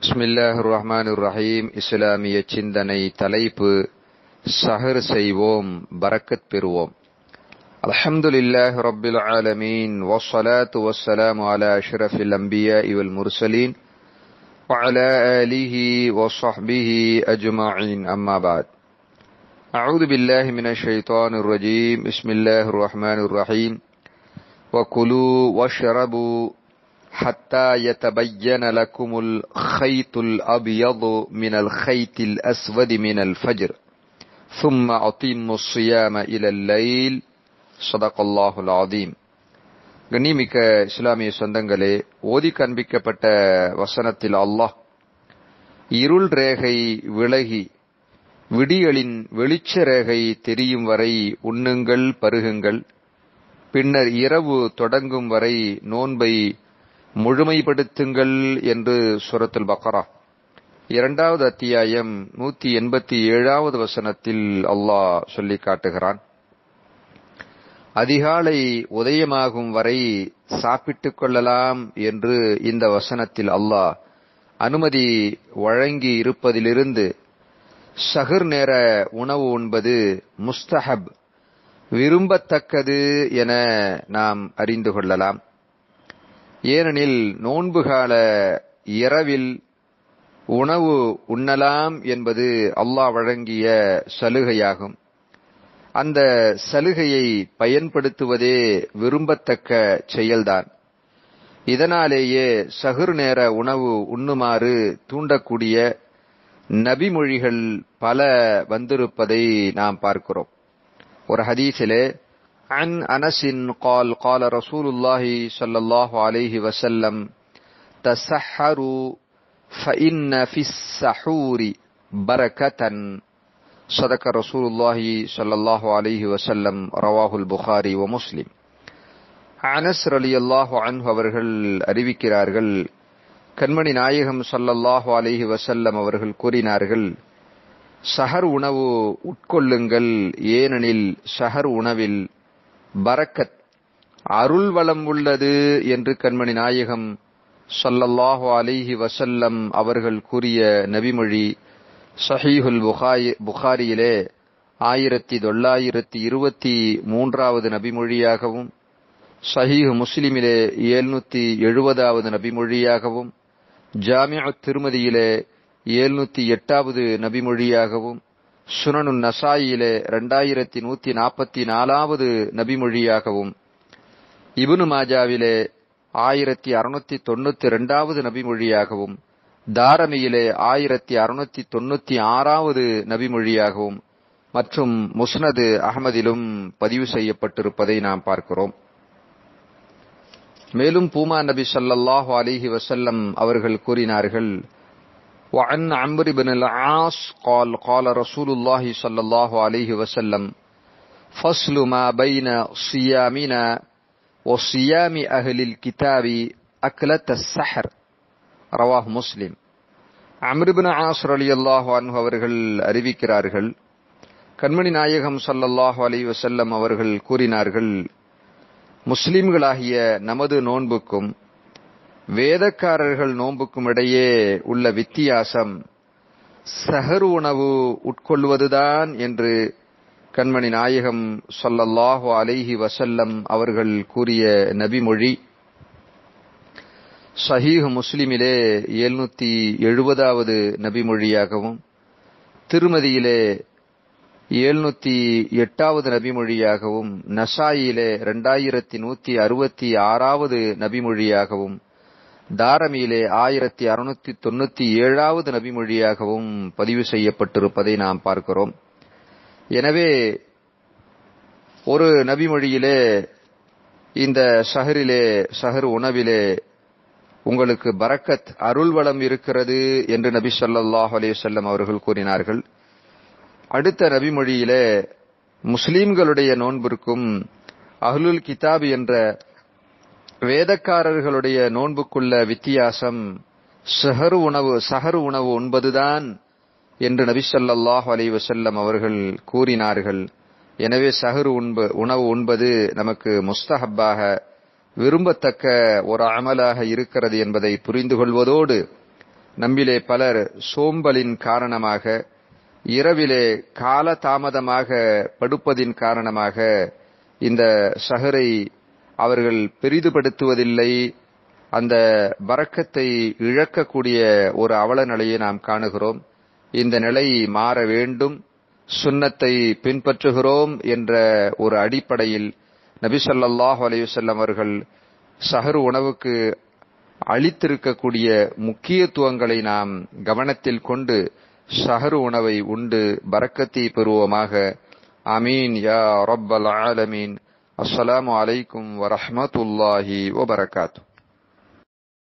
பிஸ்மில்லாஹ் ரஹ்மான் ரஹீம் இஸ்லாமிய சிந்தனை தலைப்பு சஹர் செய்வோம் பரக்கத் பெறுவோம் அல்ஹம்துலில்லாஹ் ரப்பில் ஆலமீன் வஸ்ஸலாத்து வஸ்ஸலாமு அலா அஷ்ரஃபில் அன்பியாஇ வல் முர்சலீன் وعلى آله وصحبه أجمعين أما بعد أعوذ بالله من الشيطان الرجيم بسم الله الرحمن الرحيم وكلوا واشربوا حتى يتبين لكم الخيط الأبيض من الخيط الأسود من الفجر ثم أتموا الصيام إلى الليل صدق الله العظيم கண்ணிமிக்க இஸ்லாமிய சொந்தங்களே ஓதி காண்பிக்கப்பட்ட வசனத்தில் அல்லாஹ் இருள் ரேகை விலகி விடியலின் வெளிச்ச ரேகை தெரியும் வரை உண்ணுங்கள் பருகுங்கள் பின்னர் இரவு தொடங்கும் வரை நோன்பை முழுமைப்படுத்துங்கள் என்று சுரத்துல் பக்கரா இரண்டாவது அத்தியாயம் நூத்தி எண்பத்தி ஏழாவது வசனத்தில் அல்லாஹ் சொல்லி காட்டுகிறான் அதிகாலை உதயமாகும் வரை சாப்பிட்டுக் கொள்ளலாம் என்று இந்த வசனத்தில் அல்லாஹ் அனுமதி வழங்கி இருப்பதிலிருந்து சஹர் நேர உணவு உண்பது முஸ்தஹப் விரும்பத்தக்கது என நாம் அறிந்து கொள்ளலாம் ஏனெனில் நோன்புகால இரவில் உணவு உண்ணலாம் என்பது அல்லாஹ் வழங்கிய சலுகையாகும் அந்த சலுகையை பயன்படுத்துவதே விரும்பத்தக்க செயல்தான் இதனாலேயே சகுர் நேர உணவு உண்ணுமாறு தூண்டக்கூடிய நபிமொழிகள் பல வந்திருப்பதை நாம் பார்க்கிறோம் ஒரு ஹதீஸிலே عن أنس قال قال رسول الله صلى الله عليه وسلم تسحروا فإن في السحور بركة صدق رسول الله صلى الله عليه وسلم رواه البخاري ومسلم அனஸ் அலி அல்லாஹு அன்ஹு அவர்கள் அறிவிக்கிறார்கள் கண்மணி நாயகம் சல்லல்லாஹு அலிஹி வசல்லம் அவர்கள் கூறினார்கள் சஹர் உணவு உட்கொள்ளுங்கள் ஏனெனில் சஹர் உணவில் பரக்கத் அருள் வளம் உள்ளது என்று கண்மணி நாயகம் சல்லல்லாஹு அலிஹி வசல்லம் அவர்கள் கூறிய நபிமொழி சஹீஹுல் புகாரி புகாரியிலே ஆயிரத்தி தொள்ளாயிரத்தி இருபத்தி மூன்றாவது நபிமொழியாகவும் சஹீஹ் முஸ்லிமிலே ஏழ்நூத்தி எழுபதாவது நபிமொழியாகவும் ஜாமியா திருமதியிலே ஏழ்நூத்தி எட்டாவது நபிமொழியாகவும் சுனனு நசாயிலே இரண்டாயிரத்தி நூத்தி நாற்பத்தி நாலாவது நபிமொழியாகவும் இபுனு மாஜாவிலே ஆயிரத்தி அறுநூத்தி தொண்ணூத்தி இரண்டாவது நபிமொழியாகவும் தாரமியிலே ஆயிரத்தி அறுநூத்தி தொண்ணூத்தி ஆறாவது நபிமொழியாகவும் மற்றும் முஸ்னது அகமதிலும் பதிவு செய்யப்பட்டிருப்பதை நாம் பார்க்கிறோம் மேலும் பூமா நபி சல்லல்லாஹு அலிஹி வசல்லம் அவர்கள் கூறினார்கள் وعن عمرو بن العاص قال قال رسول الله صلى الله عليه وسلم فصل ما بين صيامنا وصيام أهل الكتاب أكلة السحر ரவாஹ் முஸ்லிம் அம்ருபின் ஆசர் அலி அல்லாஹு அன்ஹு அவர்கள் அறிவிக்கிறார்கள் கண்மணி நாயகம் சல்லல்லாஹு அலி வசல்லம் அவர்கள் கூறினார்கள் முஸ்லிம்களாகிய நமது நோன்புக்கும் வேதக்காரர்கள் நோன்புக்கும் இடையே உள்ள வித்தியாசம் சஹர் உணவு உட்கொள்வதுதான் என்று கண்மணி நாயகம் சொல்லல்லாஹு அலைஹி வசல்லம் அவர்கள் கூறிய நபிமொழி ஷஹீஹ் முஸ்லிமிலே எழுநூத்தி எழுபதாவது நபிமொழியாகவும் திருமதியிலே எழுநூத்தி எட்டாவது நபிமொழியாகவும் நசாயிலே இரண்டாயிரத்தி நூத்தி அறுபத்தி ஆறாவது நபிமொழியாகவும் தாரமியிலே ஆயிரத்தி அறுநூத்தி தொண்ணூத்தி ஏழாவது நபிமொழியாகவும் பதிவு செய்யப்பட்டிருப்பதை நாம் பார்க்கிறோம் எனவே ஒரு நபிமொழியிலே இந்த ஷஹரிலே ஷஹர் உணவிலே உங்களுக்கு பரக்கத் அருள் வளம் இருக்கிறது என்று நபி சொல்லாஹ் அலேசல்லம் அவர்கள் கூறினார்கள் அடுத்த நபிமொழியிலே முஸ்லீம்களுடைய நோன்பிற்கும் அஹ்லுல் கிதாப் என்ற வேதக்காரர்களுடைய நோன்புக்குள்ள வித்தியாசம் சஹரு உணவு சஹரு உணவு உண்பதுதான் என்று நபி சொல்லாஹ் அலி வசல்லம் அவர்கள் கூறினார்கள் எனவே சஹரு உண்பு உணவு உண்பது நமக்கு முஸ்தஹப்பாக விரும்பத்தக்க ஒரு அமலாக இருக்கிறது என்பதை புரிந்து கொள்வதோடு நம்மிலே பலர் சோம்பலின் காரணமாக இரவிலே கால தாமதமாக படுப்பதின் காரணமாக இந்த சஹரை அவர்கள் பெரிதுபடுத்துவதில்லை அந்த பறக்கத்தை இழக்கக்கூடிய ஒரு அவல நிலையை நாம் காணுகிறோம் இந்த நிலை மாற வேண்டும் சுன்னத்தை பின்பற்றுகிறோம் என்ற ஒரு அடிப்படையில் நபி ஸல்லல்லாஹு அலைஹி வஸல்லம் அவர்கள் சஹர் உணவுக்கு அளித்திருக்கக்கூடிய முக்கியத்துவங்களை நாம் கவனத்தில் கொண்டு சஹர் உணவை உண்டு பரக்கத்தை பெறுவோமாக அமீன் யா ரப்பல் ஆலமீன் அஸ்ஸலாமு அலைக்கும் வரஹ்மத்துல்லாஹி வபரகாத்து